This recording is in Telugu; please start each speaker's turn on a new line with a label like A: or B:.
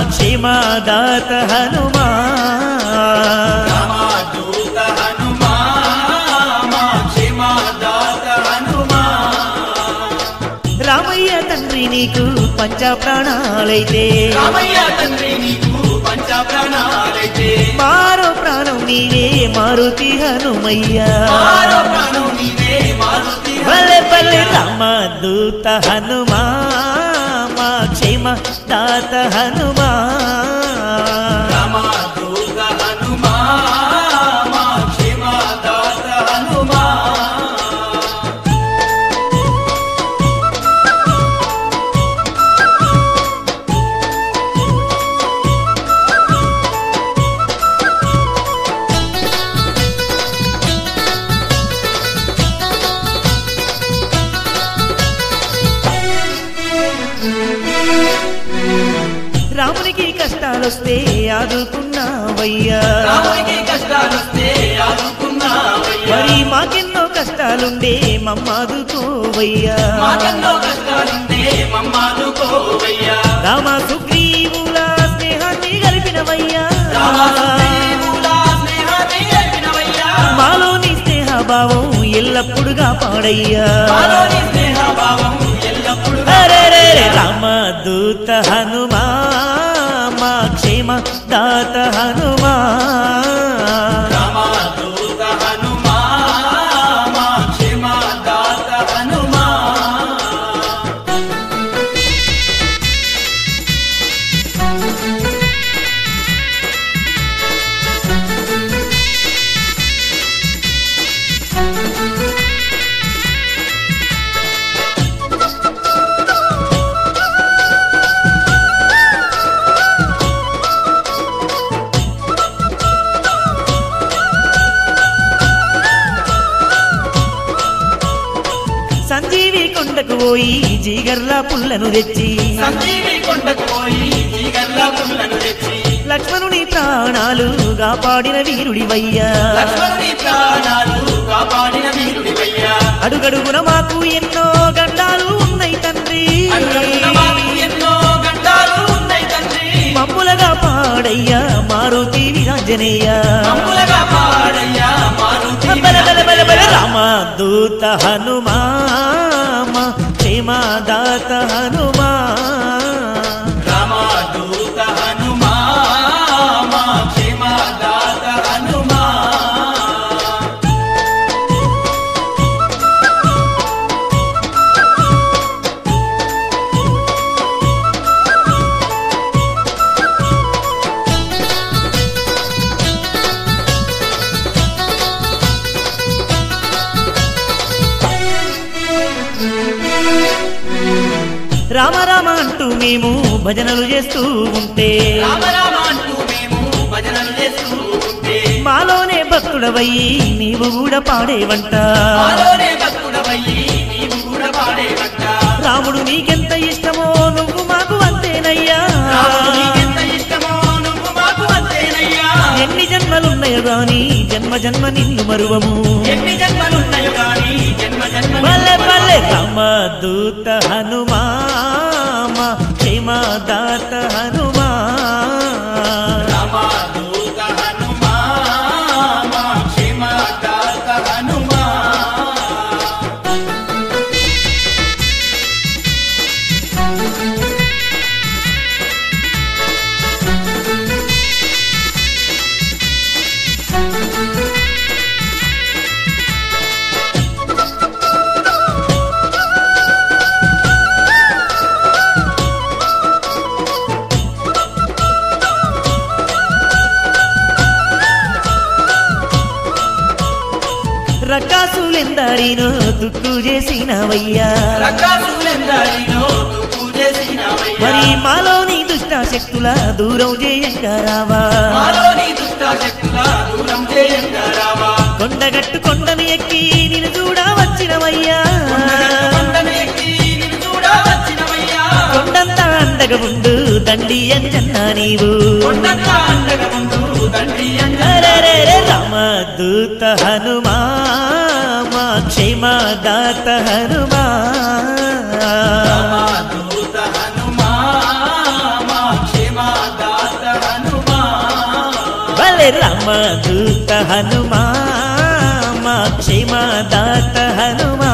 A: క్షేమదాత హనుమా
B: రామదూత హనుమా మా క్షేమదాత హనుమా
A: రామయ్య తండ్రి నీకు పంచ ప్రాణాలైతే
B: రామయ్య తండ్రి నీకు పంచ ప్రాణాలైతే
A: మారో ప్రాణం నీవే మారుతి హనుమయ్య
B: మారో ప్రాణం నీవే మారుతి
A: భలే భలే రామదూత హనుమా మా క్షేమ దాత హనుమా
B: రామదూత హనుమా మా క్షేమదాత హనుమా
A: రామునికి కష్టాలొస్తే ఆదుకున్నావయ్యా
B: రామునికి కష్టాలొస్తే ఆదుకున్నావయ్యా
A: మరి మాకెన్నో కష్టాలుండే మమ్మాదుకోవయ్యా
B: మాకెన్నో కష్టాలుంటే మమ్మాదుకోవయ్యా
A: రామ సుగ్రీవుల స్నేహాన్ని కలిపినవయ్యా
B: రామదేవులా స్నేహాన్ని గడిపినవయ్యా.
A: మాలోని స్నేహ భావం ఎల్లప్పుడుగా పాడయ్యా
B: మాలోని స్నేహభావం ఎల్లప్పుడూ
A: అరెరెరె రామదూత హనుమా మా క్షేమ దాత హనుమా
B: రామదూత హనుమా మా క్షేమదాత హనుమా
A: సంజీవి కొండకు పోయి జీగర్ల పుల్లను తెచ్చి
B: సంజీవి కొండకు పోయి ఈగల్ల పుల్లను తెచ్చి
A: లక్ష్మణుని ప్రాణాలు కాపాడిన వీరుడివయ్యా
B: లక్ష్మణుని ప్రాణాలు కాపాడిన వీరుడివయ్యా
A: అడుగడుగున మాకు ఎన్నో గండాలు ఉన్నాయి తండ్రి
B: అడుగడుగున మాకు ఎన్నో గండాలు ఉన్నాయి తండ్రి
A: మమ్ములగా పాడయ్యా మారుతి విరాంజనేయ
B: మమ్ములగా పాడయ్యా మారుతి
A: బల బల బల బల రామ దూత హనుమా మా క్షేమదాత హనుమా
B: రామదూత హనుమా మా క్షేమదాత హనుమా
A: రామ రామ అంటూ మేము భజనలు చేస్తూ ఉంటే
B: రామ రామ అంటూ మేము భజనలు చేస్తూ ఉంటే
A: మాలోనే భక్తుడవయ్యి నీవు కూడా పాడేవంట
B: మాలోనే భక్తుడవయ్యి నీవు కూడా పాడేవట
A: రాముడు నీకెంత ఇష్టమో నువ్వు మాకు అంతేనయ్యా
B: రాముడు నీకెంత ఇష్టమో నువ్వు మాకు అంతేనయ్యా
A: ఎన్ని జన్మలున్నాయో గాని జన్మ జన్మ నిన్ను మరువము
B: ఎన్ని జన్మలున్నాయో గాని జన్మ జన్మ
A: పల్లె పల్లె రామ దూత హనుమా మా క్షేమదాత హనుమా
B: రామదూత హనుమా మా క్షేమదాత హనుమా
A: రకాసులెందరినో దుక్కు చేసినవయ్యా
B: రకాసులెందరినో తుప్పు చేసినవయ్యా.
A: మరి మాలోని దుష్ట శక్తుల దూరం చేయంగా రావా
B: మాలోని దుష్టాశక్తుల దూరం చేయంగా రావా.
A: కొండగట్టు కొండను ఎక్కి నిన్ను చూడ వచ్చినవయ్యా
B: కొండగట్టు కొండను ఎక్కి నిన్ను చూడ వచ్చినవయ్యా.
A: కొండంతా అండగా ఉండు దండి అంజన్నా నీవు
B: కొండంతా అండగా ఉండు తండ్రి అంజనా.
A: అరెరెరె రామదూత హనుమా మా క్షేమదాత హనుమా
B: రామదూత హనుమా మా క్షేమదాత
A: అరే రామదూత హనుమా మా క్షేమదాత హనుమా